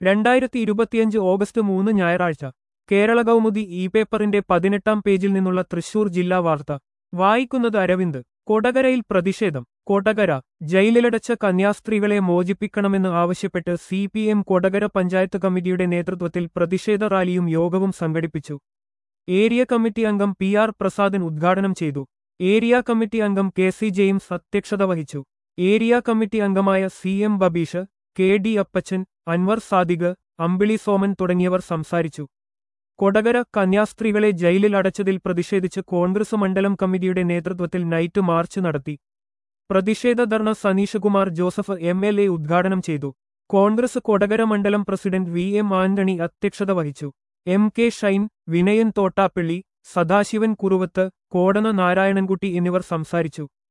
രണ്ടായിരത്തി ഇരുപത്തിയഞ്ച് ഓഗസ്റ്റ് മൂന്ന് ഞായറാഴ്ച കേരള കൗമുദി ഇ പേപ്പറിന്റെ പതിനെട്ടാം പേജിൽ നിന്നുള്ള തൃശൂർ ജില്ലാ വാർത്ത വായിക്കുന്നത് അരവിന്ദ് കൊടകരയിൽ പ്രതിഷേധം കൊടകര ജയിലിലടച്ച കന്യാസ്ത്രീകളെ മോചിപ്പിക്കണമെന്ന് ആവശ്യപ്പെട്ട് C P M Kodakara panchayat കമ്മിറ്റിയുടെ നേതൃത്വത്തിൽ പ്രതിഷേധ റാലിയും യോഗവും സംഘടിപ്പിച്ചു ഏരിയ കമ്മിറ്റി അംഗം പി ആർ പ്രസാദൻ ഉദ്ഘാടനം ചെയ്തു ഏരിയ കമ്മിറ്റി അംഗം കെ സി ജെയിംസ് അധ്യക്ഷത വഹിച്ചു ഏരിയ കമ്മിറ്റി അംഗമായ C M Babeesh K D Appachan Anwar Sadiq Ambili Soman തുടങ്ങിയവർ സംസാരിച്ചു കൊടകര കന്യാസ്ത്രീകളെ ജയിലിൽ അടച്ചതിൽ പ്രതിഷേധിച്ച് കോൺഗ്രസ് മണ്ഡലം കമ്മിറ്റിയുടെ നേതൃത്വത്തിൽ നൈറ്റ് മാർച്ച് നടത്തി പ്രതിഷേധ dharna Saneeshkumar Joseph M L A ഉദ്ഘാടനം ചെയ്തു കോൺഗ്രസ് കൊടകര മണ്ഡലം പ്രസിഡന്റ് വി എം ആന്റണി അധ്യക്ഷത വഹിച്ചു M K Shine Vinayan Thottappally Sadasivan Kuruvath Kodana Narayanankutty എന്നിവർ സംസാരിച്ചു